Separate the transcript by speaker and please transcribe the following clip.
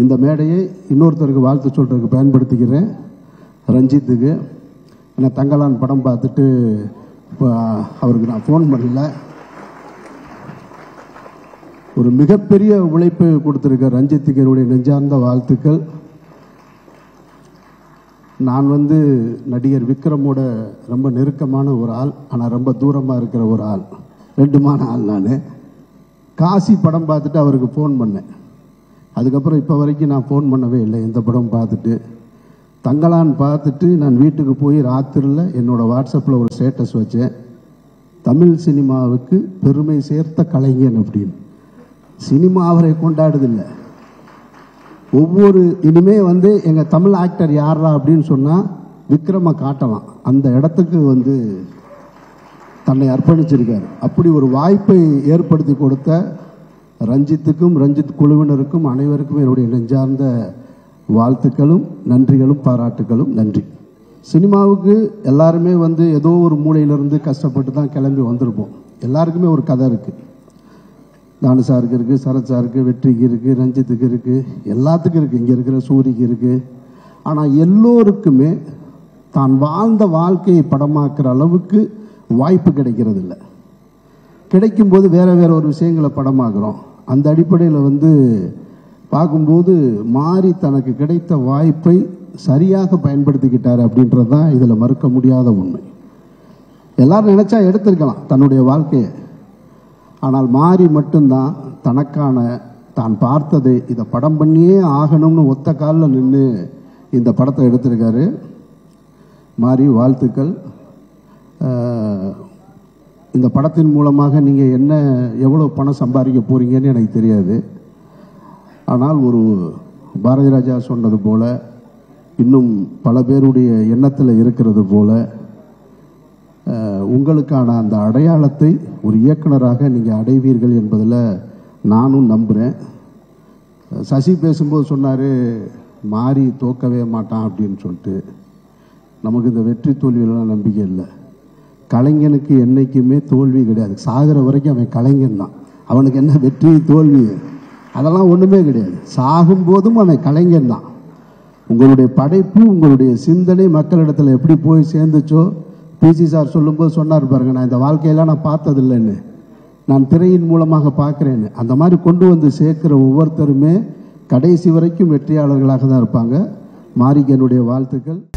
Speaker 1: இந்த மேடையை இன்னொருத்தருக்கு வாழ்த்து சொல்கிறதுக்கு பயன்படுத்திக்கிறேன் ரஞ்சித்துக்கு ஏன்னா தங்கலான் படம் பார்த்துட்டு இப்போ அவருக்கு நான் ஃபோன் பண்ணல ஒரு மிகப்பெரிய உழைப்பு கொடுத்துருக்க ரஞ்சித்துக்கு என்னுடைய நெஞ்சார்ந்த வாழ்த்துக்கள் நான் வந்து நடிகர் விக்ரமோட ரொம்ப நெருக்கமான ஒரு ஆள் ஆனால் ரொம்ப தூரமாக இருக்கிற ஒரு ஆள் ரெண்டுமான ஆள் நான் காசி படம் பார்த்துட்டு அவருக்கு ஃபோன் பண்ணேன் அதுக்கப்புறம் இப்போ வரைக்கும் நான் ஃபோன் பண்ணவே இல்லை இந்த படம் பார்த்துட்டு தங்கலான் பார்த்துட்டு நான் வீட்டுக்கு போய் ராத்திரியில் என்னோட வாட்ஸ்அப்பில் ஒரு ஸ்டேட்டஸ் வச்சேன் தமிழ் சினிமாவுக்கு பெருமை சேர்த்த கலைஞன் அப்படின்னு சினிமா அவரை கொண்டாடுதில்லை ஒவ்வொரு இனிமே வந்து எங்கள் தமிழ் ஆக்டர் யாரா அப்படின்னு சொன்னால் விக்ரம காட்டலாம் அந்த இடத்துக்கு வந்து தன்னை அர்ப்பணிச்சிருக்கார் அப்படி ஒரு வாய்ப்பை ஏற்படுத்தி கொடுத்த ரஞ்சித்துக்கும் ரஞ்சித் குழுவினருக்கும் அனைவருக்கும் என்னுடைய நெஞ்சார்ந்த வாழ்த்துக்களும் நன்றிகளும் பாராட்டுகளும் நன்றி சினிமாவுக்கு எல்லாருமே வந்து ஏதோ ஒரு மூலையிலிருந்து கஷ்டப்பட்டு தான் கிளம்பி வந்திருப்போம் எல்லாருக்குமே ஒரு கதை இருக்குது தானு சாருக்கு இருக்குது சரத் சாருக்கு வெற்றிக்கு இருக்குது ரஞ்சித்துக்கு இருக்குது எல்லாத்துக்கும் இருக்குது இங்கே இருக்கிற சூரிக்கு இருக்குது ஆனால் எல்லோருக்குமே தான் வாழ்ந்த வாழ்க்கையை படமாக்குற அளவுக்கு வாய்ப்பு கிடைக்கிறது இல்லை கிடைக்கும்போது வேற வேற ஒரு விஷயங்களை படமாக்குறோம் அந்த அடிப்படையில் வந்து பார்க்கும்போது மாறி தனக்கு கிடைத்த வாய்ப்பை சரியாக பயன்படுத்திக்கிட்டார் அப்படின்றது தான் இதில் மறுக்க முடியாத உண்மை எல்லாரும் நினைச்சா எடுத்திருக்கலாம் தன்னுடைய வாழ்க்கையை ஆனால் மாறி மட்டும்தான் தனக்கான தான் பார்த்ததை இதை படம் பண்ணியே ஆகணும்னு ஒத்த காலில் நின்று இந்த படத்தை எடுத்திருக்காரு மாறி வாழ்த்துக்கள் அஹ், இந்த படத்தின் மூலமாக நீங்கள் என்ன எவ்வளோ பணம் சம்பாதிக்க போறீங்கன்னு எனக்கு தெரியாது ஆனால் ஒரு பாரதி ராஜா சொன்னது போல இன்னும் பல பேருடைய எண்ணத்தில் இருக்கிறது போல அஹ், உங்களுக்கான அந்த அடையாளத்தை ஒரு இயக்குனராக நீங்கள் அடைவீர்கள் என்பதில் நானும் நம்புகிறேன் சசி பேசும்போது சொன்னார் மாறி தோக்கவே மாட்டான் அப்படின்னு சொல்லிட்டு நமக்கு இந்த வெற்றி தோல்வியிலலாம் நம்பிக்கை இல்லை கலைஞனுக்கு என்னைக்குமே தோல்வி கிடையாது சாகிற வரைக்கும் அவன் கலைஞன் தான் அவனுக்கு என்ன வெற்றி தோல்வி அதெல்லாம் ஒன்றுமே கிடையாது சாகும்போதும் அவன் கலைஞன் தான் உங்களுடைய படைப்பு உங்களுடைய சிந்தனை மக்களிடத்தில் எப்படி போய் சேர்ந்துச்சோ பிசி சார் சொல்லும்போது சொன்னார் பாருங்க நான் இந்த வாழ்க்கையெல்லாம் நான் பார்த்ததில்லைன்னு நான் திரையின் மூலமாக பார்க்குறேன்னு அந்த மாதிரி கொண்டு வந்து சேர்க்கிற ஒவ்வொருத்தருமே கடைசி வரைக்கும் வெற்றியாளர்களாக தான் இருப்பாங்க மாரிக்கு என்னுடைய வாழ்த்துக்கள்